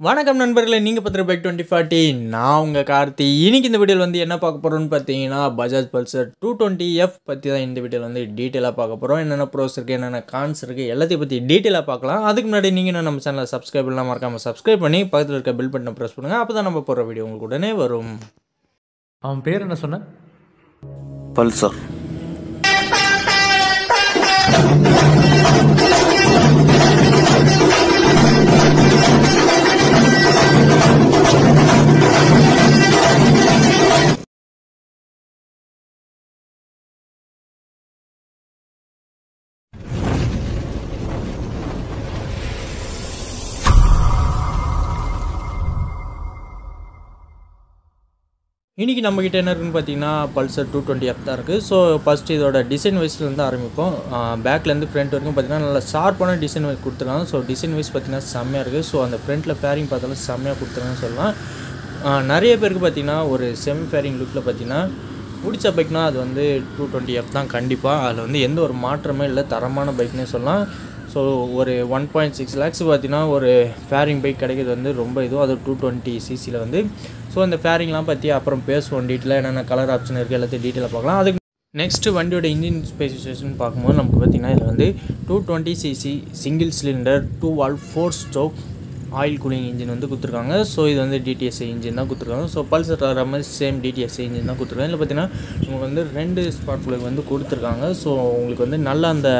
வணக்கம் நண்பர்களே நீங்கள் பத்திர பைக் டுவெண்ட்டி ஃபார்ட்டி நான் உங்கள் கார்த்தி இன்னைக்கு இந்த வீடியோவில் வந்து என்ன பார்க்க போகிறோம்னு பார்த்தீங்கன்னா Bajaj Pulsar two twenty F பற்றி தான் இந்த வீடியோவில் வந்து டீட்டெயிலாக பார்க்க போகிறோம் என்னென்ன ப்ரோஸ் இருக்குது என்னென்ன கான்ஸ் இருக்குது எல்லாத்தையும் பற்றி டீட்டெயிலாக பார்க்கலாம் அதுக்கு முன்னாடி நீங்கள் இன்னும் நம்ம சேனலை சப்ஸ்கிரைப் எல்லாம் மறக்காமல் சப்ஸ்கிரைப் பண்ணி பக்கத்தில் இருக்க பில் பட்டனை ப்ரெஸ் பண்ணுங்கள் அப்போ தான் நம்ம போகிற வீடியோ உங்களுக்கு உடனே வரும் அவன் பேர் என்ன சொன்ன பல்சர் இன்றைக்கி நம்மக்கிட்ட என்ன இருக்குன்னு பார்த்தீங்கன்னா பல்சர் டூ டுவெண்ட்டி எஃப் தான் இருக்குது ஸோ ஃபஸ்ட்டு இதோட டிசைன் வைஸ்லேருந்து ஆரம்பிப்போம் பேக்லேருந்து ஃப்ரண்ட் வரைக்கும் பார்த்தீங்கன்னா நல்லா ஷார்ப்பான டிசைன் வைஸ் கொடுத்துருக்காங்க ஸோ டிசைன் வைஸ் பார்த்தீங்கன்னா செம்மையாக இருக்குது ஸோ அந்த ஃப்ரண்ட்டில் ஃபேரிங் பார்த்தாலும் செம்மையாக கொடுத்துருக்காங்கன்னு சொல்லலாம் ஆஹ் நிறைய பேருக்கு பார்த்தீங்கன்னா ஒரு செமி ஃபேரிங் லுக்கில் பார்த்தீங்கன்னா பிடிச்ச பைக்னால் அது வந்து டூ டுவெண்ட்டி எஃப் தான் கண்டிப்பாக அதில் வந்து எந்த ஒரு மாற்றமே இல்லை தரமான பைக்னே சொல்லலாம் ஸோ ஒரு ஒன் பாயிண்ட் சிக்ஸ் லேக்ஸ் பார்த்தீங்கன்னா ஒரு ஃபேரிங் பைக் கிடைக்கிறது வந்து ரொம்ப இதுவும் அது டூ டுவெண்ட்டி சிசியில் வந்து ஸோ அந்த ஃபேரிங்லாம் பற்றி அப்புறம் பேசுவோம் டீட்டெயிலாக என்னென்ன கலர் ஆப்ஷன் இருக்குது எல்லாத்தையும் டீட்டெயிலாக பார்க்கலாம் அதுக்கு நெக்ஸ்ட்டு வண்டியோட இன்ஜின் ஸ்பெசிஃபிகேஷன் பார்க்கும்போது நமக்கு பார்த்தீங்கன்னா இதில் வந்து two twenty CC single cylinder two valve four stroke oil cooling engine வந்து கொடுத்துருக்காங்க ஸோ இது வந்து டிடிஎஸ்ஐ இன்ஜின் தான் கொடுத்துருக்காங்க ஸோ பல்சர் வர மாதிரி சேம் டிடிஎஸ்ஐ இன்ஜின் தான் கொடுத்துருக்காங்க இதில் பார்த்தீங்கன்னா உங்களுக்கு வந்து ரெண்டு ஸ்பாட் plug வந்து கொடுத்துருக்காங்க ஸோ உங்களுக்கு வந்து நல்ல அந்த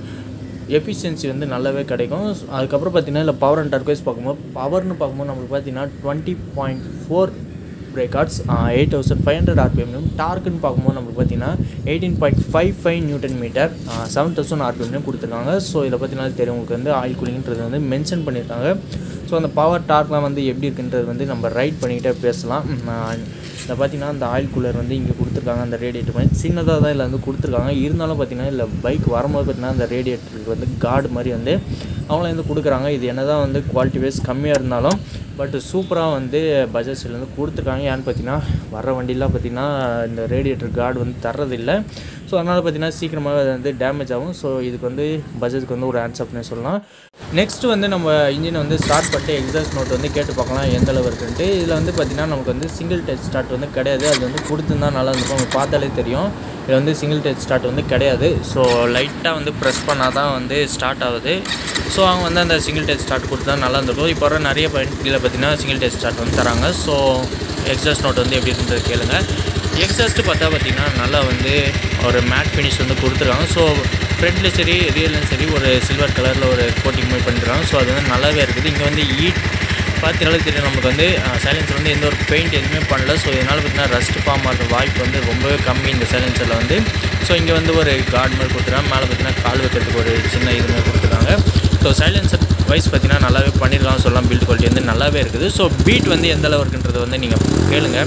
எஃபிஷியன்சி வந்து நல்லாவே கிடைக்கும் அதுக்கப்புறம் பார்த்தீங்கன்னா இல்லை பவர் அண்ட் டர்க்வைஸ் பார்க்கும்போது பவர்னு பார்க்கும்போது நம்மளுக்கு பார்த்தீங்கன்னா twenty point four brake horse eight thousand five hundred ஆர்பிஎம்லையும் டார்க்குன்னு பார்க்கும்போது நம்மளுக்கு பார்த்தீங்கன்னா eighteen point five five newton meter seven thousand ஆர்பிஎம்லையும் கொடுத்துருக்காங்க ஸோ இதை பார்த்தீங்கன்னா தெரியும் உங்களுக்கு வந்து ஆயில் கூலிங்கிறது வந்து மென்ஷன் பண்ணியிருக்காங்க ஸோ அந்த பவர் டார்க்லாம் வந்து எப்படி இருக்குன்றது வந்து நம்ம ரைட் பண்ணிக்கிட்டே பேசலாம் இதில் பார்த்தீங்கன்னா அந்த ஆயில் கூலர் வந்து இங்கே கொடுத்துருக்காங்க அந்த ரேடியேட்டர் மாதிரி சின்னதாக தான் இதில் வந்து கொடுத்துருக்காங்க இருந்தாலும் பார்த்தீங்கன்னா இல்லை பைக் வரும்போது பார்த்தீங்கன்னா அந்த ரேடியேட்டருக்கு வந்து கார்டு மாதிரி வந்து அவங்களே வந்து கொடுக்குறாங்க இது என்ன தான் வந்து குவாலிட்டி வைஸ் கம்மியாக இருந்தாலும் பட் சூப்பராக வந்து பஜாஜ்ல வந்து கொடுத்துருக்காங்க ஏன்னு பார்த்தீங்கன்னா வர வண்டிலாம் பார்த்தீங்கன்னா இந்த ரேடியேட்டர் கார்டு வந்து தர்றதில்லை ஸோ அதனால் பார்த்தீங்கன்னா சீக்கிரமாக அது வந்து டேமேஜ் ஆகும் ஸோ இதுக்கு வந்து பஜாஜ்க்கு வந்து ஒரு ஆன்சர்னே சொல்லலாம் நெக்ஸ்ட் வந்து நம்ம இன்ஜினை வந்து ஸ்டார்ட் பண்ணிட்டு எக்ஸாஸ்ட் நோட் வந்து கேட்டு பார்க்கலாம் எந்த அளவு இருக்குன்ட்டு இதில் வந்து பார்த்திங்கன்னா நமக்கு வந்து சிங்கிள் டச் ஸ்டார்ட் வந்து கிடையாது அது வந்து கொடுத்துருந்தா நல்லா இருந்திருக்கும் உங்களுக்கு பார்த்தாலே தெரியும் இது வந்து சிங்கிள் டச் ஸ்டார்ட் வந்து கிடையாது ஸோ லைட்டாக வந்து ப்ரெஸ் பண்ணால் தான் வந்து ஸ்டார்ட் ஆகுது ஸோ அவங்க வந்து அந்த சிங்கிள் டச் ஸ்டார்ட் கொடுத்தா நல்லா இருந்திருக்கும் இப்போ வர நிறைய வண்டியில் பார்த்தீங்கன்னா சிங்கிள் டச் ஸ்டார்ட் வந்து தராங்க ஸோ எக்ஸாஸ்ட் நோட் வந்து எப்படி இருக்குன்றது கேளுங்க எக்ஸாஸ்ட்டு பார்த்தா பார்த்தீங்கன்னா நல்லா வந்து ஒரு மேட் ஃபினிஷ் வந்து கொடுத்துருக்காங்க ஸோ ஃப்ரண்ட்லேயும் சரி ரியல்லையும் சரி ஒரு சில்வர் கலரில் ஒரு கோட்டிங் மாதிரி பண்ணிருக்காங்க ஸோ அது வந்து நல்லாவே இருக்குது இங்கே வந்து ஈட் பார்த்தீங்கனாலே தெரியும் நமக்கு வந்து சைலன்சர் வந்து எந்த ஒரு பெயிண்ட் எதுவுமே பண்ணல ஸோ இதனால் பார்த்தீங்கன்னா ரஸ்ட் ஃபார்ம் ஆகிற வாய்ப்பு வந்து ரொம்பவே கம்மி இந்த சைலன்சரில் வந்து ஸோ இங்கே வந்து ஒரு கார்டு மாதிரி கொடுத்துருக்காங்க மேலே பார்த்தீங்கன்னா கால் வைக்கிறதுக்கு ஒரு சின்ன இது மாதிரி கொடுத்துருக்காங்க ஸோ சைலன்சர் வைஸ் பார்த்தீங்கன்னா நல்லாவே பண்ணியிருக்காங்க சொல்லலாம் பில்ட் குவாலிட்டி வந்து நல்லாவே இருக்குது ஸோ பீட் வந்து எந்த அளவு இருக்குன்றது வந்து நீங்கள் கேளுங்க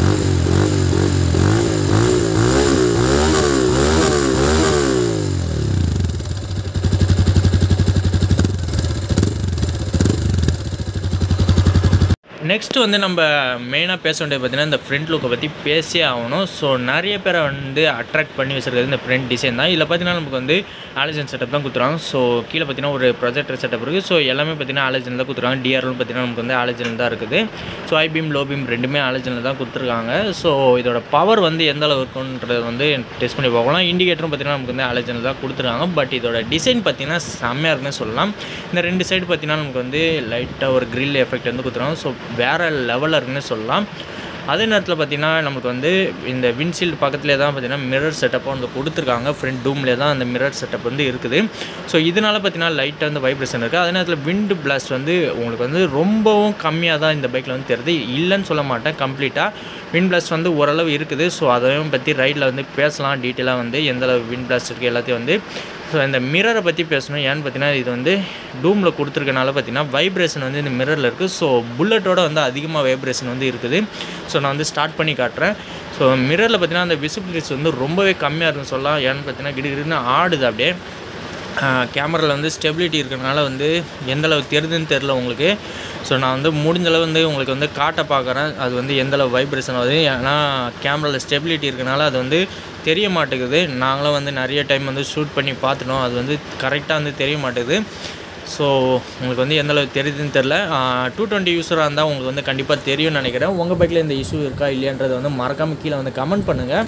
நெக்ஸ்ட் வந்து நம்ம மெயினாக பேச வேண்டியது பார்த்தீங்கன்னா இந்த ஃப்ரண்ட் லுக்கை பற்றி பேசியே ஆகணும் ஸோ நிறைய பேரை வந்து அட்ராக்ட் பண்ணி வச்சிருக்கிறது இந்த ஃப்ரண்ட் டிசைன் தான் இதில் பார்த்தீங்கன்னா நமக்கு வந்து ஆலஜன் செட்டப் தான் கொடுத்துருவாங்க ஸோ கீழே பார்த்தீங்கன்னா ஒரு ப்ரொஜெக்டர் செட்டப் இருக்குது ஸோ எல்லாமே பார்த்தீங்கன்னா ஆலஜன் தான் கொடுத்துருக்காங்க டிஆர்எல் பார்த்தீங்கன்னா நமக்கு வந்து ஆலஜன் தான் இருக்குது ஸோ ஐபீம் லோ பீம் ரெண்டுமே ஆலஜனில் தான் கொடுத்துருக்காங்க ஸோ இதோட பவர் வந்து எந்த அளவு இருக்குன்றது வந்து டெஸ்ட் பண்ணி பார்க்கலாம் இண்டிகேட்டரும் பார்த்தீங்கன்னா நமக்கு வந்து ஆலஜனில் தான் கொடுத்துருக்காங்க பட் இதோட டிசைன் பார்த்தீங்கன்னா செம்மையாக இருக்குன்னு சொல்லலாம் இந்த ரெண்டு சைடு பார்த்தீங்கன்னா நமக்கு வந்து லைட்டாக ஒரு கிரில் எஃபெக்ட் வந்து கொடுத்துருக்காங்க ஸோ வேறு லெவலில் இருக்குன்னு சொல்லலாம் அதே நேரத்தில் பார்த்தீங்கன்னா நமக்கு வந்து இந்த விண்ட்ஷீல்டு பக்கத்துலேயே தான் பார்த்தீங்கன்னா மிரர் செட்டப்பும் வந்து கொடுத்துருக்காங்க ஃப்ரண்ட் டூம்லேயே தான் அந்த மிரர் செட்டப் வந்து இருக்குது ஸோ இதனால் பார்த்தீங்கன்னா லைட்டாக வந்து வைப்ரேஷன் இருக்குது அதே நேரத்தில் விண்டு பிளாஸ்ட் வந்து உங்களுக்கு வந்து ரொம்பவும் கம்மியாக தான் இந்த பைக்கில் வந்து தெரியுது இல்லைன்னு சொல்ல மாட்டேன் கம்ப்ளீட்டாக விண்ட் பிளாஸ்ட் வந்து ஓரளவு இருக்குது ஸோ அதையும் பற்றி ரைடில் வந்து பேசலாம் டீட்டெயிலாக வந்து எந்த அளவு விண்ட் பிளாஸ்ட் இருக்குது எல்லாத்தையும் வந்து ஸோ இந்த மிரரை பற்றி பேசணும் ஏன்னு பார்த்தீங்கன்னா இது வந்து டூமில் கொடுத்துருக்கனால பார்த்தீங்கன்னா வைப்ரேஷன் வந்து இந்த மிரரில் இருக்குது ஸோ புல்லட்டோட வந்து அதிகமாக வைப்ரேஷன் வந்து இருக்குது ஸோ நான் வந்து ஸ்டார்ட் பண்ணி காட்டுறேன் ஸோ மிரரில் பார்த்தீங்கன்னா அந்த விசிபிலிட்டிஸ் வந்து ரொம்பவே கம்மியாக இருக்குன்னு சொல்லலாம் ஏன்னு பார்த்தீங்கன்னா கிடுகிடுன்னு ஆடுது அப்படியே கேமராவில் வந்து ஸ்டெபிலிட்டி இருக்கிறனால வந்து எந்த அளவுக்கு தெரியுதுன்னு தெரில உங்களுக்கு ஸோ நான் வந்து முடிஞ்ச அளவு வந்து உங்களுக்கு வந்து காட்ட பார்க்குறேன் அது வந்து எந்த அளவு வைப்ரேஷன் ஆகுது ஏன்னா கேமராவில் ஸ்டெபிலிட்டி இருக்கனால அது வந்து தெரிய மாட்டேங்குது நாங்களும் வந்து நிறைய டைம் வந்து ஷூட் பண்ணி பார்த்துட்டோம் அது வந்து கரெக்டாக வந்து தெரிய மாட்டேங்குது ஸோ உங்களுக்கு வந்து எந்த அளவுக்கு தெரியுதுன்னு தெரில டூ டுவெண்ட்டி யூஸராக இருந்தால் உங்களுக்கு வந்து கண்டிப்பாக தெரியும்னு நினைக்கிறேன் உங்கள் பைக்கில் இந்த இஷ்யூ இருக்கா இல்லையான்றதை வந்து மறக்காமல் கீழே வந்து கமெண்ட் பண்ணுங்கள்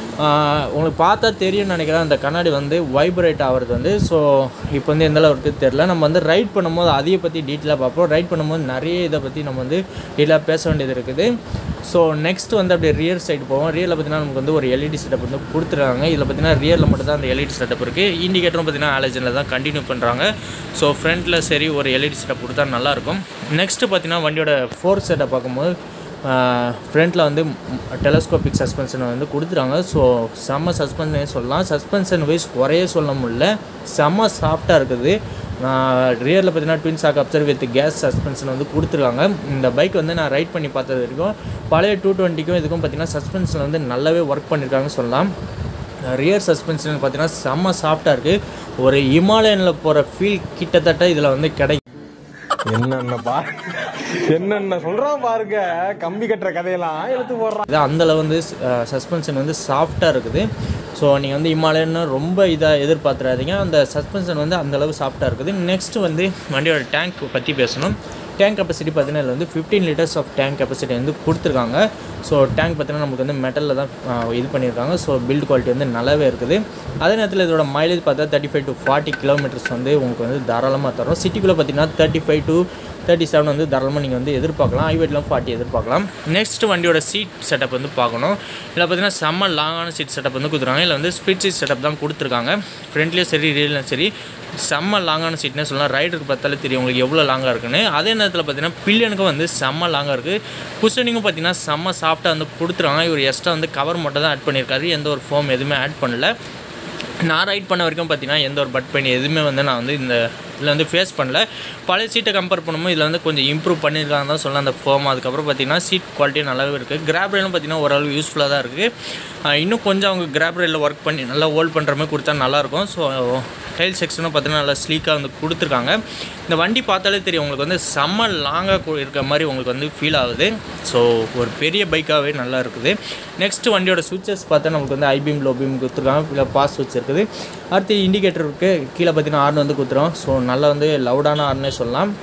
ஆஹ் உங்களுக்கு பார்த்தா தெரியும்னு நினைக்கிறேன் அந்த கண்ணாடி வந்து வைப்ரேட் ஆகிறது வந்து ஸோ இப்போ வந்து எந்த அளவுக்கு தெரில நம்ம வந்து ரைட் பண்ணும்போது அதையை பற்றி டீட்டெயிலாக பார்ப்போம் ரைட் பண்ணும்போது நிறைய இதை பற்றி நம்ம வந்து டீட்டெயிலாக பேச வேண்டியது இருக்குது ஸோ நெக்ஸ்ட் வந்து அப்படியே ரியர் சைடு போவோம் ரியரில் பார்த்தீங்கன்னா நமக்கு வந்து ஒரு எல்இடி செட்டப் வந்து கொடுத்துருக்காங்க இதில் பார்த்தீங்கன்னா ரியரில் மட்டும் தான் அந்த எல்இடி செட்டப் இருக்குது இண்டிகேட்டரும் பார்த்தீங்கன்னா ஆலஜனில் தான் கண்டினியூ பண்ணுறாங்க ஸோ ஃப்ரண்ட்டில் சரி ஒரு எல்இடி செட்டப் கொடுத்தா நல்லாயிருக்கும் நெக்ஸ்ட்டு பார்த்தீங்கன்னா வண்டியோட ஃபோர் செட்டப் பார்க்கும்போது ஃப்ரண்ட்டில் வந்து டெலஸ்கோபிக் சஸ்பென்ஷன் வந்து கொடுத்துறாங்க ஸோ செம்ம சஸ்பென்ஷனே சொல்லலாம் சஸ்பென்ஷன் வைஸ் குறைய சொல்ல முடியல செம்ம சாஃப்டாக இருக்குது ரியரில் பார்த்தீங்கன்னா twin shock absorb with gas suspension வந்து கொடுத்துருக்காங்க இந்த பைக் வந்து நான் ரைட் பண்ணி பார்த்தது வரைக்கும் பழைய டூ டுவெண்ட்டிக்கும் இதுக்கும் பார்த்தீங்கன்னா சஸ்பென்ஷன் வந்து நல்லாவே ஒர்க் பண்ணியிருக்காங்கன்னு சொல்லலாம் ரியர் சஸ்பென்ஷன் பார்த்தீங்கன்னா செம்ம சாஃப்டாக இருக்குது ஒரு இமாலயனில் போகிற ஃபீல் கிட்டத்தட்ட இதில் வந்து கிடைக்கும் என்னென்ன பா என்னென்ன சொல்றான் பாருங்க கம்பி கட்டுற கதையெல்லாம் எடுத்து போடுறான் இது அந்தளவு வந்து சஸ்பென்ஷன் வந்து சாஃப்டாக இருக்குது ஸோ நீங்கள் வந்து இமாலயன்னு ரொம்ப இதாக எதிர்பார்த்துறாதீங்க அந்த சஸ்பென்ஷன் வந்து அந்தளவு சாஃப்டாக இருக்குது நெக்ஸ்ட் வந்து வண்டியோட டேங்க் பற்றி பேசணும் டேங்க் கெப்பாசிட்டி பார்த்தீங்கன்னா இதில் வந்து fifteen litres of tank capacity வந்து கொடுத்துருக்காங்க ஸோ டேங்க் பார்த்தீங்கன்னா நமக்கு வந்து மெட்டலில் தான் ஆஹ், இது பண்ணியிருக்காங்க ஸோ பில்ட் குவாலிட்டி வந்து நல்லாவே இருக்குது அதே நேரத்தில் இதோட மைலேஜ் பார்த்தா thirty five to forty kilometres வந்து உங்களுக்கு வந்து தாராளமாக தரும் சிட்டிக்குள்ளே பார்த்தீங்கன்னா thirty five to thirty seven வந்து தாராளமாக நீங்கள் வந்து எதிர்பார்க்கலாம் ஐவேட்லாம் ஃபார்ட்டி எதிர்பார்க்கலாம் நெக்ஸ்ட் வண்டியோட சீட் செட்டப் வந்து பார்க்கணும் இதில் பார்த்தீங்கன்னா செம்ம லாங்கான சீட் செட்டப் வந்து கொடுத்துருக்காங்க இதில் வந்து ஸ்பிட் சீட் செட்டப் தான் கொடுத்துருக்காங்க ஃப்ரண்ட்லேயும் சரி ரியல்லையும் சரி செம்ம லாங்கான சீட்னே சொல்லலாம் ரைடருக்கு பார்த்தாலே தெரியும் உங்களுக்கு எவ்வளோ லாங்காக இருக்குன்னு அதே நேரத்தில் பார்த்தீங்கன்னா பில்லியனுக்கும் வந்து செம்ம லாங்காக இருக்குது குஷனிங்கும் பார்த்தீங்கன்னா செம்ம சாஃப்டாக வந்து கொடுத்துருக்காங்க இவர் எக்ஸ்ட்ரா வந்து கவர் மட்டும் தான் ஆட் பண்ணியிருக்காரு எந்த ஒரு ஃபோம் எதுவுமே ஆட் பண்ணல நான் ரைட் பண்ண வரைக்கும் பார்த்தீங்கன்னா எந்த ஒரு பட் பெயின் எதுவுமே வந்து நான் வந்து இந்த இதில் வந்து ஃபேஸ் பண்ணல பழைய சீட்டை கம்பேர் பண்ணும்போது இதில் வந்து கொஞ்சம் இம்ப்ரூவ் பண்ணியிருக்காங்க தான் சொல்லலாம் அந்த ஃபோம் அதுக்கப்புறம் பார்த்தீங்கன்னா சீட் குவாலிட்டி நல்லாவே இருக்குது கிராப் ரயிலும் பார்த்தீங்கன்னா ஓரளவு யூஸ்ஃபுல்லாக தான் இருக்குது இன்னும் கொஞ்சம் அவங்க கிராப் ரயிலில் ஒர்க் பண்ணி நல்லா ஹோல்ட் பண்ணுற மாதிரி கொடுத்தா நல்லாயிருக்கும் ஸோ டைல் செக்ஷனும் பார்த்தீங்கன்னா நல்லா ஸ்லீக்காக வந்து கொடுத்துருக்காங்க இந்த வண்டி பார்த்தாலே தெரியும் உங்களுக்கு வந்து செம்ம லாங்காக இருக்க மாதிரி உங்களுக்கு வந்து ஃபீல் ஆகுது ஸோ ஒரு பெரிய பைக்காகவே நல்லா இருக்குது நெக்ஸ்ட் வண்டியோட சுவிச்சஸ் பார்த்தா நமக்கு வந்து ஐபீம் லோ பீம் கொடுத்துருக்காங்க இல்லை பாஸ் சுவிட்ச் இருக்குது அடுத்து இண்டிகேட்டர் இருக்குது கீழே பார்த்தீங்கன்னா ஆர்ன் வந்து கொடுத்துரும் ஸோ நல்லா வந்து லவுடான ஆர்னே சொல்லலாம்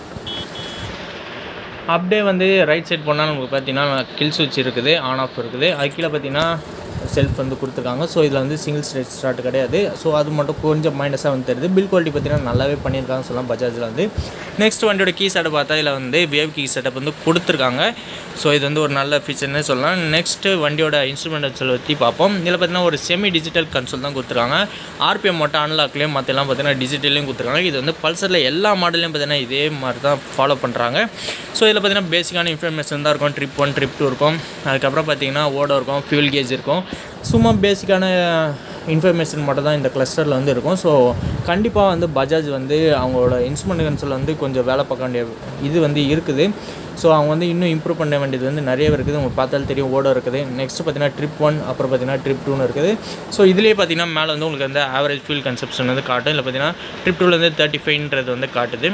அப்படியே வந்து ரைட் சைடு போனால் நமக்கு பார்த்தீங்கன்னா கில் சுவிட்ச் இருக்குது ஆன் ஆஃப் இருக்குது அது கீழே பார்த்தீங்கன்னா செல்ஃப் வந்து கொடுத்துருக்காங்க ஸோ இதில் வந்து சிங்கிள் ஸ்டேட் ஸ்டார்ட் கிடையாது ஸோ அது மட்டும் கொஞ்சம் மைனஸாக வந்து தெரியுது பில் குவாலிட்டி பார்த்தீங்கன்னா நல்லாவே பண்ணியிருக்காங்க சொல்லலாம் பஜாஜில் வந்து நெக்ஸ்ட் வண்டியோட கீ செட்டப் பார்த்தா இதில் வந்து வேவ் கீ செட்டப் வந்து கொடுத்துருக்காங்க ஸோ இது வந்து ஒரு நல்ல ஃபீச்சர்னே சொல்லலாம் நெக்ஸ்ட்டு வண்டியோட இன்ஸ்ட்ருமெண்ட் பற்றி பார்ப்போம் இதில் பார்த்தீங்கன்னா ஒரு செமி டிஜிட்டல் கன்சோல் தான் கொடுத்துருக்காங்க ஆர்பிஎம் மட்டும் அன்லாக்லேயும் மற்றெல்லாம் பார்த்தீங்கன்னா டிஜிட்டல்லையும் கொடுத்துருக்காங்க இது வந்து பல்சரில் எல்லா மாடல்லையும் பார்த்தீங்கன்னா இதே மாதிரி தான் ஃபாலோ பண்ணுறாங்க ஸோ இதில் பார்த்தீங்கன்னா பேசிக்கான இன்ஃபர்மேஷன் தான் இருக்கும் ட்ரிப் ஒன் ட்ரிப் டூ இருக்கும் அதுக்கப்புறம் பார்த்தீங்கன்னா ஓடோ இருக்கும் ஃபியூல் கேஜ் இருக்கும் சும்மா பேசிக்கான இன்ஃபர்மேஷன் மட்டும் தான் இந்த கிளஸ்டரில் வந்து இருக்கும் ஸோ கண்டிப்பாக வந்து பஜாஜ் வந்து அவங்களோட இன்ஸ்ட்ருமெண்ட் கன்சோல் வந்து கொஞ்சம் வேலை பார்க்க வேண்டிய இது வந்து இருக்குது ஸோ அவங்க வந்து இன்னும் இம்ப்ரூவ் பண்ண வேண்டியது வந்து நிறைய இருக்குது உங்களுக்கு பார்த்தாலும் தெரியும் ஓடோ இருக்குது நெக்ஸ்ட் பார்த்தீங்கன்னா ட்ரிப் ஒன் அப்புறம் பார்த்தீங்கன்னா ட்ரிப் டூன்னு இருக்குது ஸோ இதுலேயே பார்த்தீங்கன்னா மேலே வந்து உங்களுக்கு வந்து ஆவரேஜ் ஃபியூல் கன்சப்ஷன் வந்து காட்டும் இல்லை பார்த்தீங்கன்னா ட்ரிப் டூலேருந்து தேர்ட்டி ஃபைவ்ன்றது வந்து காட்டுது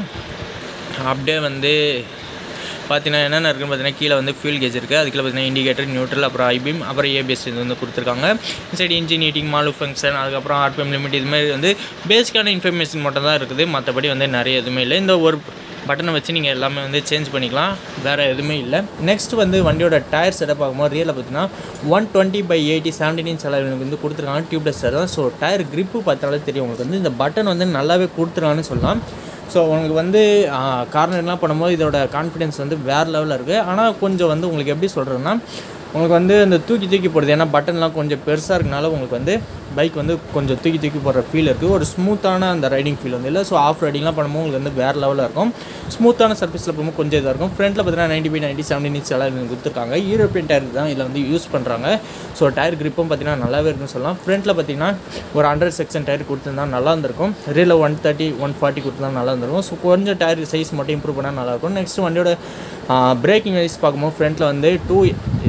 அப்படியே வந்து பார்த்தீங்கன்னா என்னென்ன இருக்குன்னு பார்த்தீங்கன்னா கீழே வந்து ஃபியூல் கேஜ் இருக்குது அதுக்குள்ள பார்த்தீங்கன்னா இண்டிகேட்டர் நியூட்ரல் அப்புறம் ஐபிஎம் அப்புறம் ஏபிஎஸ் இது வந்து கொடுத்துருக்காங்க side engine heating malfunction அதுக்கப்புறம் ஆர்பிஎம் லிமிட் இது மாதிரி வந்து பேசிக்கான இன்ஃபர்மேஷன் மட்டும் தான் இருக்குது மற்றபடி வந்து நிறைய எதுவுமே இல்லை இந்த ஒரு பட்டனை வச்சு நீங்கள் எல்லாமே வந்து சேஞ்ச் பண்ணிக்கலாம் வேறு எதுவுமே இல்லை நெக்ஸ்ட் வந்து வண்டியோட டயர் செட்டப் ஆகும்போது ரியலில் பார்த்தீங்கன்னா one twenty by eighty seventeen inch அளவில் வந்து கொடுத்துருக்காங்க டியூப்லெஸ் டயர் தான் ஸோ டயர் grip பார்த்தாலே தெரியும் உங்களுக்கு வந்து இந்த பட்டன் வந்து நல்லாவே கொடுத்துருக்காங்கன்னு சொல்லலாம் ஸோ உங்களுக்கு வந்து கார்னர்லாம் பண்ணும்போது இதோட கான்ஃபிடென்ஸ் வந்து வேறு லெவலில் இருக்குது ஆனால் கொஞ்சம் வந்து உங்களுக்கு எப்படி சொல்கிறதுன்னா உங்களுக்கு வந்து இந்த தூக்கி தூக்கி போடுது ஏன்னா பட்டன்லாம் கொஞ்சம் பெருசாக இருக்கனால உங்களுக்கு வந்து பைக் வந்து கொஞ்சம் தூக்கி தூக்கி போடுற ஃபீல் இருக்குது ஒரு ஸ்மூத்தான அந்த ரைடிங் ஃபீல் வந்து இல்லை ஸோ ஆஃப் ரைடிங்லாம் பண்ணும்போது உங்களுக்கு வந்து வேறு லெவலில் இருக்கும் ஸ்மூத்தான சர்ஃபேஸில் போகும்போது கொஞ்சம் இதாக இருக்கும் ஃப்ரண்ட்டில் பார்த்தீங்கன்னா ninety by ninety seventy inch எல்லாம் கொடுத்துருக்காங்க யூரோப்பியன் டயர் தான் இதில் வந்து யூஸ் பண்ணுறாங்க ஸோ டயர் கிரிப்பும் பார்த்தீங்கன்னா நல்லாவே இருக்குன்னு சொல்லலாம் ஃப்ரண்ட்டில் பார்த்தீங்கன்னா ஒரு ஹண்ட்ரட் செக்ஷன் டயர் கொடுத்துருந்தா நல்லா இருந்திருக்கும் ரியலில் ஒன் தேர்ட்டி ஒன் ஃபார்ட்டி கொடுத்துருந்தா நல்லா இருந்திருக்கும் ஸோ கொஞ்சம் டயர் சைஸ் மட்டும் இம்ப்ரூவ் பண்ணால் நல்லாயிருக்கும் நெக்ஸ்ட் வண்டியோட பிரேக்கிங் வைஸ் பார்க்கும்போது ஃப்ரண்ட்டில் வந்து two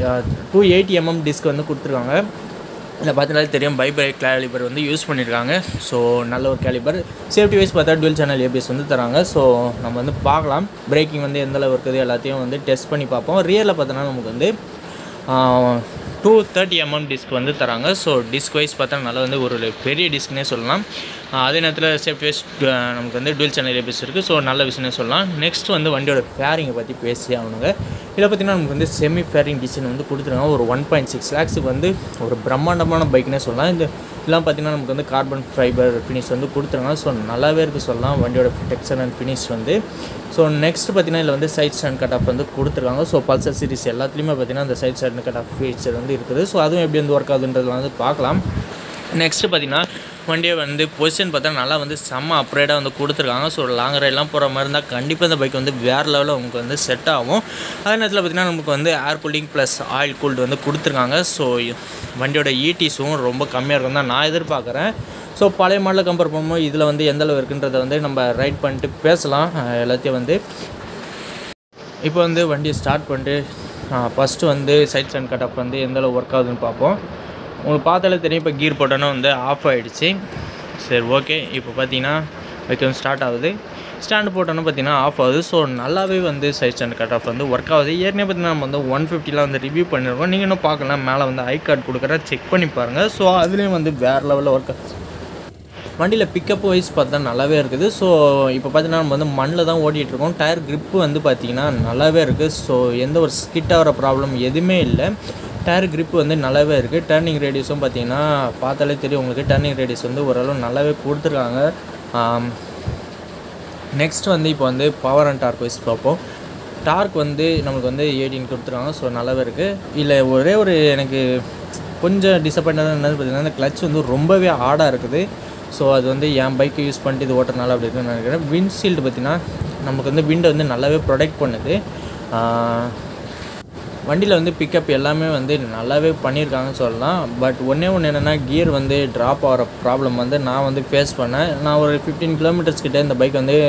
two eighty mm disc வந்து கொடுத்துருக்காங்க இதில் பார்த்தீங்கன்னா தெரியும் பை பை கேலிபர் வந்து யூஸ் பண்ணியிருக்காங்க ஸோ நல்ல ஒரு கேலிபர் சேஃப்டி வைஸ் பார்த்தா டுவெல் சேனல் ஏபிஎஸ் வந்து தராங்க ஸோ நம்ம வந்து பார்க்கலாம் பிரேக்கிங் வந்து எந்த அளவு இருக்குது எல்லாத்தையும் வந்து டெஸ்ட் பண்ணி பார்ப்போம் ரியலில் பார்த்தோன்னா நமக்கு வந்து டூ தேர்ட்டி எம்எம் டிஸ்க் வந்து தராங்க ஸோ டிஸ்க் வைஸ் பார்த்தா நல்லா வந்து ஒரு பெரிய டிஸ்க்னே சொல்லலாம் ஆஹ் அதே நேரத்தில் சேஃப்டி வைஸ் நமக்கு வந்து டுவெல் சேனல் ஏபிஎஸ் இருக்குது ஸோ நல்ல விஷயம்னு சொல்லலாம் நெக்ஸ்ட் வந்து வண்டியோட ஃபேரிங்கை பற்றி பேசி ஆகணுங்க இதில் பார்த்தீங்கன்னா நமக்கு வந்து செமி ஃபேரிங் டிசைன் வந்து கொடுத்துருக்காங்க ஒரு ஒன் பாயிண்ட் சிக்ஸ் லேக்ஸுக்கு வந்து ஒரு பிரம்மாண்டமான பைக்னே சொல்லலாம் இந்த இதெல்லாம் பார்த்தீங்கன்னா நமக்கு வந்து கார்பன் ஃபைபர் ஃபினிஷ் வந்து கொடுத்துருக்காங்க ஸோ நல்லாவே இருக்குது சொல்லலாம் வண்டியோட டெக்ஸ்டர் அண்ட் ஃபினிஷ் வந்து ஸோ நெக்ஸ்ட் பார்த்தீங்கன்னா இதில் வந்து சைட் ஸ்டாண்ட் கட் ஆஃப் வந்து கொடுத்துருக்காங்க ஸோ பல்சர் சீரிஸ் எல்லாத்துலேயுமே பார்த்தீங்கன்னா அந்த side stand cut off feature வந்து இருக்குது ஸோ அதுவும் எப்படி வந்து ஒர்க் ஆகுதுன்றது வந்து பார்க்கலாம் நெக்ஸ்ட்டு பார்த்தீங்கன்னா வண்டியை வந்து பொசிஷன் பார்த்தா நல்லா வந்து செம்ம அப்ரேடாக வந்து கொடுத்துருக்காங்க ஸோ லாங் ரைட்லாம் போகிற மாதிரி இருந்தால் கண்டிப்பாக இந்த பைக் வந்து வேறு லெவலில் உங்களுக்கு வந்து செட் ஆகும் அதே நேரத்தில் பார்த்தீங்கன்னா நமக்கு வந்து air cooling plus oil cooled வந்து கொடுத்துருக்காங்க ஸோ வண்டியோட ஈடிஸும் ரொம்ப கம்மியாக இருக்கும் தான் நான் எதிர்பார்க்குறேன் ஸோ பழைய மாடலை கம்பேர் பண்ணும்போது இதில் வந்து எந்த அளவு இருக்குன்றதை வந்து நம்ம ரைட் பண்ணிட்டு பேசலாம் அஹ் எல்லாத்தையும் வந்து இப்போ வந்து வண்டியை ஸ்டார்ட் பண்ணிட்டு ஃபஸ்ட்டு வந்து சைட் ஸ்டாண்ட் கட் ஆஃப் வந்து எந்த அளவு ஒர்க் ஆகுதுன்னு பார்ப்போம் உங்களுக்கு பார்த்தாலே தெரியும் இப்போ கீர் போட்டோன்னா வந்து ஆஃப் ஆகிடுச்சு சரி ஓகே இப்போ பார்த்தீங்கன்னா பைக் வந்து ஸ்டார்ட் ஆகுது ஸ்டாண்டு போட்டோன்னு பார்த்தீங்கன்னா ஆஃப் ஆகுது ஸோ நல்லாவே வந்து சைட் ஸ்டாண்ட் கட் ஆஃப் வந்து ஒர்க் ஆகுது ஏற்கனவே பார்த்தீங்கன்னா நம்ம வந்து ஒன் ஃபிஃப்டிலாம் வந்து ரிவ்யூ பண்ணியிருக்கோம் நீங்கள் இன்னும் பார்க்கலாம் மேலே வந்து ஐ கார்டு கொடுக்குற செக் பண்ணி பாருங்கள் ஸோ அதுலேயும் வந்து வேறு லெவலில் ஒர்க் ஆகுது வண்டியில் பிக்கப் வைஸ் பார்த்தா நல்லாவே இருக்குது ஸோ இப்போ பார்த்தீங்கன்னா நம்ம வந்து மண்ணில் தான் ஓட்டிகிட்டு இருக்கோம் டயர் grip வந்து பார்த்தீங்கன்னா நல்லாவே இருக்குது ஸோ எந்த ஒரு ஸ்கிட் ஆகிற ப்ராப்ளம் எதுவுமே இல்லை டயர் grip வந்து நல்லாவே இருக்குது டேர்னிங் ரேடியஸும் பார்த்தீங்கன்னா பார்த்தாலே தெரியும் உங்களுக்கு டேர்னிங் ரேடியஸ் வந்து ஓரளவு நல்லாவே கொடுத்துருக்காங்க நெக்ஸ்ட் வந்து இப்போ வந்து பவர் அண்ட் டார்க் வைஸ் பார்ப்போம் டார்க் வந்து நம்மளுக்கு வந்து எயிட்டின் கொடுத்துருக்காங்க ஸோ நல்லாவே இருக்குது இல்லை ஒரே ஒரு எனக்கு கொஞ்சம் டிசப்பாயிண்டாக என்னது பார்த்தீங்கன்னா இந்த கிளச் வந்து ரொம்பவே ஆடாக இருக்குது ஸோ அது வந்து என் பைக்கை யூஸ் பண்ணிட்டு இது ஓட்டுறதுனால அப்படி இருக்குன்னு நினைக்கிறேன் விண்ட்ஷீல்டு பார்த்தீங்கன்னா நமக்கு வந்து விண்டை வந்து நல்லாவே ப்ரொடெக்ட் பண்ணுது ஆஹ் வண்டியில் வந்து பிக்கப் எல்லாமே வந்து நல்லாவே பண்ணியிருக்காங்கன்னு சொல்லலாம் பட் ஒன்றே ஒன்று என்னென்னா கியர் வந்து ட்ராப் ஆகிற ப்ராப்ளம் வந்து நான் வந்து ஃபேஸ் பண்ணேன் நான் ஒரு ஃபிஃப்டீன் கிலோமீட்டர்ஸ் கிட்ட இந்த பைக் வந்து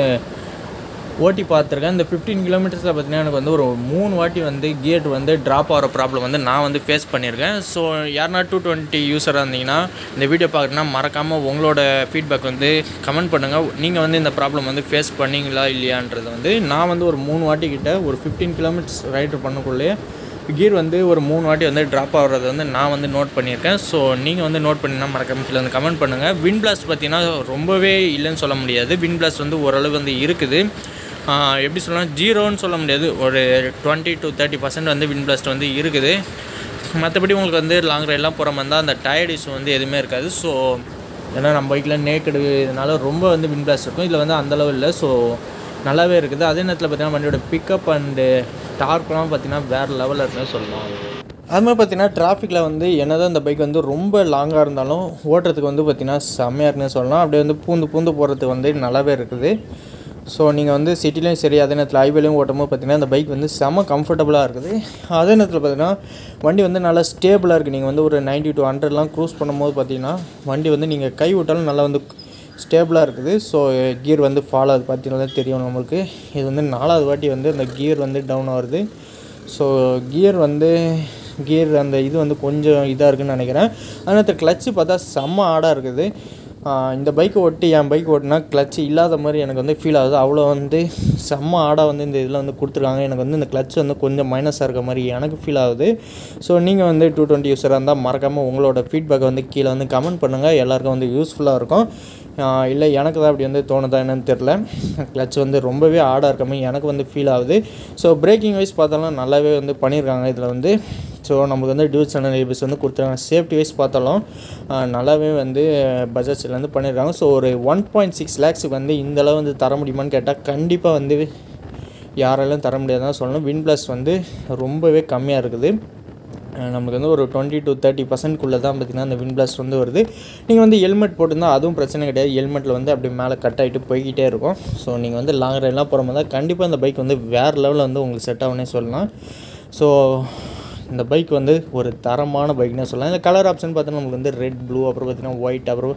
ஓட்டி பார்த்துருக்கேன் இந்த ஃபிஃப்டீன் கிலோமீட்டர்ஸில் பார்த்தீங்கன்னா எனக்கு வந்து ஒரு மூணு வாட்டி வந்து கியர் வந்து ட்ராப் ஆகிற ப்ராப்ளம் வந்து நான் வந்து ஃபேஸ் பண்ணியிருக்கேன் ஸோ யாருனா டூ டுவெண்ட்டி யூஸராக இருந்தீங்கன்னா இந்த வீடியோ பார்க்குறேன்னா மறக்காமல் உங்களோட ஃபீட்பேக் வந்து கமெண்ட் பண்ணுங்கள் நீங்கள் வந்து இந்த ப்ராப்ளம் வந்து ஃபேஸ் பண்ணீங்களா இல்லையான்றது வந்து நான் வந்து ஒரு மூணு வாட்டி கிட்ட ஒரு ஃபிஃப்டீன் கிலோமீட்டர்ஸ் ரைடு பண்ணக்குள்ளேயே கீர் வந்து ஒரு மூணு வாட்டி வந்து ட்ராப் ஆகுறது வந்து நான் வந்து நோட் பண்ணியிருக்கேன் ஸோ நீங்கள் வந்து நோட் பண்ணினா மறக்காம கீழே வந்து கமெண்ட் பண்ணுங்கள் வின் பிளாஸ்ட் பார்த்தீங்கன்னா ரொம்பவே இல்லைன்னு சொல்ல முடியாது வின் பிளாஸ்ட் வந்து ஓரளவு வந்து இருக்குது ஆஹ் எப்படி சொல்லலாம் ஜீரோன்னு சொல்ல முடியாது ஒரு டுவெண்ட்டி டு தேர்ட்டி பர்சன்ட் வந்து வின் பிளாஸ்ட் வந்து இருக்குது மற்றபடி உங்களுக்கு வந்து லாங் ரைட்லாம் போகிற மாதிரி இருந்தால் அந்த டயர்ட் இஷ்யூ வந்து எதுவுமே இருக்காது ஸோ ஏன்னா நம்ம பைக்கில் நேக்கடு இதனால ரொம்ப வந்து வின் பிளாஸ்ட் இருக்கும் இதில் வந்து அந்தளவு இல்லை ஸோ நல்லாவே இருக்குது அதே நேரத்தில் பார்த்தீங்கன்னா வண்டியோட பிக்கப் அண்டு டார்க்லாம் பார்த்தீங்கன்னா வேறு லெவலில் இருக்குன்னு சொல்லலாம் அது மாதிரி பார்த்தீங்கன்னா டிராஃபிக்கில் வந்து என்னதான் இந்த பைக் வந்து ரொம்ப லாங்காக இருந்தாலும் ஓட்டுறதுக்கு வந்து பார்த்தீங்கன்னா செம்மையாக இருக்குன்னு சொல்லலாம் அப்படியே வந்து பூந்து பூந்து போகிறதுக்கு வந்து நல்லாவே இருக்குது ஸோ நீங்கள் வந்து சிட்டிலையும் சரி அதே நேரத்தில் ஹைவேலையும் ஓட்டும்போது பார்த்தீங்கன்னா இந்த பைக் வந்து செம கம்ஃபர்டபுளாக இருக்குது அதே நேரத்தில் பார்த்தீங்கன்னா வண்டி வந்து நல்லா ஸ்டேபிளாக இருக்குது நீங்கள் வந்து ஒரு 90 டு ஹண்ட்ரட்லாம் க்ரூஸ் பண்ணும்போது பார்த்தீங்கன்னா வண்டி வந்து நீங்கள் கை விட்டாலும் நல்லா வந்து ஸ்டேபிளாக இருக்குது ஸோ கியர் வந்து ஃபாலோ ஆகுது பார்த்தீங்கன்னா தெரியும் நம்மளுக்கு இது வந்து நாலாவது வாட்டி வந்து அந்த கியர் வந்து டவுன் ஆகுது ஸோ கியர் வந்து கியர் அந்த இது வந்து கொஞ்சம் இதாக இருக்குன்னு நினைக்கிறேன் அதனால் கிளச்சு பார்த்தா செம்ம ஆடாக இருக்குது ஆஹ் இந்த பைக்கை ஓட்டி என் பைக் ஓட்டினா கிளச் இல்லாத மாதிரி எனக்கு வந்து ஃபீல் ஆகுது அவ்வளோ வந்து செம்ம ஆடாக வந்து இந்த இதில் வந்து கொடுத்துருக்காங்க எனக்கு வந்து இந்த கிளச் வந்து கொஞ்சம் மைனஸாக இருக்க மாதிரி எனக்கு ஃபீல் ஆகுது ஸோ நீங்கள் வந்து டூ டுவெண்ட்டி யூஸராக இருந்தால் மறக்காமல் உங்களோட ஃபீட்பேக்கை வந்து கீழே வந்து கமெண்ட் பண்ணுங்கள் எல்லாருக்கும் வந்து யூஸ்ஃபுல்லாக இருக்கும் ஆஹ் இல்லை எனக்கு தான் அப்படி வந்து தோணுதா என்னன்னு தெரில கிளச் வந்து ரொம்பவே ஆடாக இருக்க மாதிரி எனக்கு வந்து ஃபீல் ஆகுது ஸோ பிரேக்கிங் வைஸ் பார்த்தாலும் நல்லாவே வந்து பண்ணியிருக்காங்க இதில் வந்து ஸோ நமக்கு வந்து டியூல் சேனல் ஏபிஎஸ் வந்து கொடுத்துருக்காங்க சேஃப்டி வைஸ் பார்த்தாலும் ஆஹ் நல்லாவே வந்து பஜாஜ்லேருந்து பண்ணியிருக்காங்க ஸோ ஒரு ஒன் பாயிண்ட் சிக்ஸ் லேக்ஸுக்கு வந்து இந்த அளவு வந்து தர முடியுமான்னு கேட்டால் கண்டிப்பாக வந்து யாராலும் தர முடியாதுதான் சொல்லணும் வின் ப்ளஸ் வந்து ரொம்பவே கம்மியாக இருக்குது அஹ் நமக்கு வந்து ஒரு டுவெண்ட்டி டு தேர்ட்டி பர்சன்ட்குள்ளே தான் பார்த்திங்கன்னா அந்த வின் பிளாஸ்ட் வந்து வருது நீங்கள் வந்து ஹெல்மெட் போட்டிருந்தால் அதுவும் பிரச்சனை கிடையாது ஹெல்மெட்டில் வந்து அப்படி மேலே கட் ஆகிட்டு போய்கிட்டே இருக்கும் ஸோ நீங்கள் வந்து லாங் ரைட்லாம் போகிற மாதிரி தான் கண்டிப்பாக இந்த பைக் வந்து வேறு லெவலில் வந்து உங்களுக்கு செட் ஆகுனே சொல்லலாம் ஸோ இந்த பைக் வந்து ஒரு தரமான பைக்னே சொல்லலாம் இந்த கலர் ஆப்ஷன் பார்த்தோன்னா நமக்கு வந்து ரெட் ப்ளூ அப்புறம் பார்த்தீங்கன்னா ஒயிட் அப்புறம்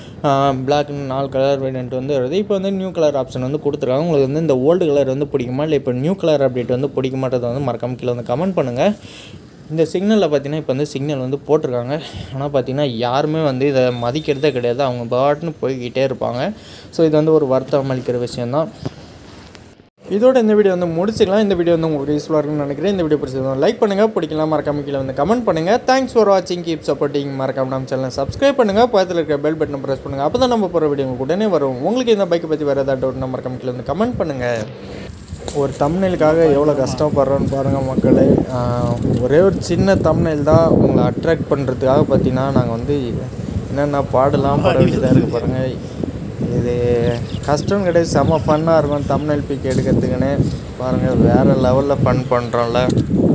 பிளாக்னு நாலு கலர் வேரியன்ட் வந்து வருது இப்போ வந்து நியூ கலர் ஆப்ஷன் வந்து கொடுத்துருக்காங்க உங்களுக்கு வந்து இந்த ஓல்டு கலர் வந்து பிடிக்குமா இல்லை இப்போ நியூ கலர் அப்டேட் வந்து பிடிக்க மாட்டதை வந்து மறக்காம கீழே வந்து கமெண்ட் பண்ணுங்கள் இந்த சிக்னலில் பார்த்தீங்கன்னா இப்போ வந்து சிக்னல் வந்து போட்டிருக்காங்க ஆனால் பார்த்தீங்கன்னா யாருமே வந்து இதை மதிக்கிறதே கிடையாது அவங்க பாட்டுன்னு போய்கிட்டே இருப்பாங்க ஸோ இது வந்து ஒரு வருத்தம் அளிக்கிற விஷயந்தான் இதோட இந்த வீடியோ வந்து முடிச்சுக்கலாம் இந்த வீடியோ வந்து உங்களுக்கு யூஸ்ஃபுல்லாக இருக்கும்னு நினைக்கிறேன் இந்த வீடியோ பிடிச்சிருந்தோம் லைக் பண்ணுங்கள் பிடிக்கலாம் மறக்காம கீழே வந்து கமெண்ட் பண்ணுங்கள் தேங்க்ஸ் ஃபார் வாட்சிங் கீப் சப்போர்ட்டிங் மறக்காம நம்ம சேனலை சப்ஸ்கிரைப் பண்ணுங்கள் பக்கத்தில் இருக்க பெல் பட்டனை ப்ரெஸ் பண்ணுங்கள் அப்போ தான் நம்ம போகிற வீடியோ உங்களுக்கு உடனே வரும் உங்களுக்கு இந்த பைக்கை பற்றி வேறு ஏதாவது டவுட்னா மறக்காம கீழே வந்து கமெண்ட் பண்ணுங்கள் ஒரு தம்னைலுக்காக எவ்வளோ கஷ்டப்படுறோன்னு பாருங்கள் மக்களே ஆஹ் ஒரே ஒரு சின்ன தம்னைல் தான் உங்களை அட்ராக்ட் பண்ணுறதுக்காக பார்த்தீங்கன்னா நாங்கள் வந்து என்னென்ன பாடலாம் பாட வேண்டியதாக இருக்குது பாருங்கள் இது கஷ்டம் கிடையாது செம்ம ஃபன்னாக இருக்கும் தம்னைல் பிக் எடுக்கிறதுக்குன்னு பாருங்கள் வேறு லெவலில் ஃபன் பண்ணுறோம்ல